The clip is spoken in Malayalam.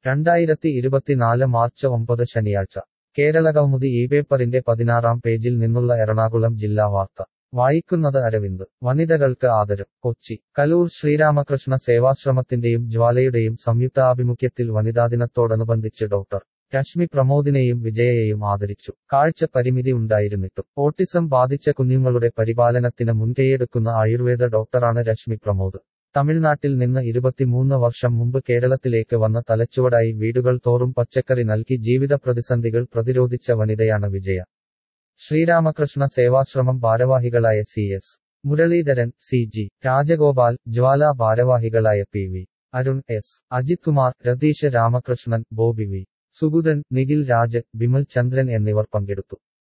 രണ്ടായിരത്തി ഇരുപത്തിനാല് മാർച്ച് ഒമ്പത് ശനിയാഴ്ച കേരളകൗമുദി ഈ പേപ്പറിന്റെ പതിനാറാം പേജിൽ നിന്നുള്ള എറണാകുളം ജില്ലാ വാർത്ത വായിക്കുന്നത് അരവിന്ദ് വനിതകൾക്ക് ആദരം കൊച്ചി കലൂർ ശ്രീരാമകൃഷ്ണ സേവാശ്രമത്തിന്റെയും ജ്വാലയുടെയും സംയുക്താഭിമുഖ്യത്തിൽ വനിതാദിനത്തോടനുബന്ധിച്ച് ഡോക്ടർ രശ്മി പ്രമോദിനെയും വിജയയെയും ആദരിച്ചു കാഴ്ച പരിമിതി ഉണ്ടായിരുന്നിട്ടും ഓട്ടിസം ബാധിച്ച കുഞ്ഞുങ്ങളുടെ പരിപാലനത്തിന് മുൻകൈയെടുക്കുന്ന ആയുർവേദ ഡോക്ടറാണ് രശ്മി പ്രമോദ് തമിഴ്നാട്ടിൽ നിന്ന് ഇരുപത്തിമൂന്ന് വർഷം മുമ്പ് കേരളത്തിലേക്ക് വന്ന തലച്ചുവടായി വീടുകൾ തോറും പച്ചക്കറി നൽകി ജീവിത പ്രതിസന്ധികൾ പ്രതിരോധിച്ച വനിതയാണ് വിജയ ശ്രീരാമകൃഷ്ണ സേവാശ്രമം ഭാരവാഹികളായ C S Muraleedharan C G Rajagopal Jwala ഭാരവാഹികളായ P V Arun S Ajith Kumar Ratheesh Ramakrishnan Bobby V Suguthan Nikhil Raj Bimal Chandran എന്നിവർ പങ്കെടുത്തു